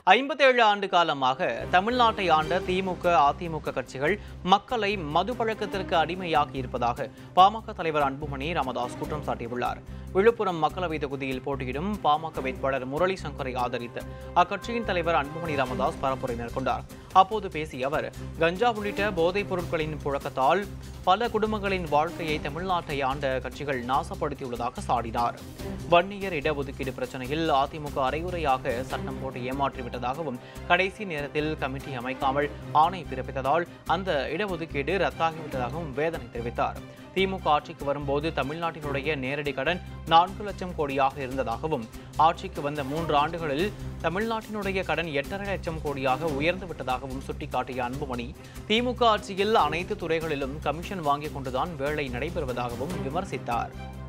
ஐம்பத்தேழு ஆண்டு காலமாக தமிழ்நாட்டை ஆண்ட திமுக அதிமுக கட்சிகள் மக்களை மது பழக்கத்திற்கு அடிமையாக்கி இருப்பதாக பாமக தலைவர் அன்புமணி ராமதாஸ் குற்றம் சாட்டியுள்ளார் விழுப்புரம் மக்களவை தொகுதியில் போட்டியிடும் பாமக வேட்பாளர் முரளி சங்கரை ஆதரித்து அக்கட்சியின் தலைவர் அன்புமணி ராமதாஸ் பரப்புரை மேற்கொண்டார் அப்போது பேசிய அவர் கஞ்சா உள்ளிட்ட போதைப் பொருட்களின் புழக்கத்தால் பல குடும்பங்களின் வாழ்க்கையை தமிழ்நாட்டை ஆண்ட கட்சிகள் நாசப்படுத்தியுள்ளதாக சாடினார் வன்னியர் இடஒதுக்கீடு பிரச்சனையில் அதிமுக அரைகுறையாக சட்டம் போட்டு ஏமாற்றிவிட்டதாகவும் கடைசி நேரத்தில் கமிட்டி அமைக்காமல் ஆணை பிறப்பித்ததால் அந்த இடஒதுக்கீடு ரத்தாகிவிட்டதாகவும் வேதனை தெரிவித்தார் திமுக ஆட்சிக்கு வரும்போது தமிழ்நாட்டினுடைய நேரடி கடன் நான்கு லட்சம் கோடியாக இருந்ததாகவும் ஆட்சிக்கு வந்த மூன்று ஆண்டுகளில் தமிழ்நாட்டினுடைய கடன் எட்டரை லட்சம் கோடியாக உயர்ந்து விட்டதாகவும் சுட்டிக்காட்டிய அன்புமணி திமுக ஆட்சியில் அனைத்து துறைகளிலும் கமிஷன் வாங்கிக் கொண்டுதான் வேலை நடைபெறுவதாகவும் விமர்சித்தார்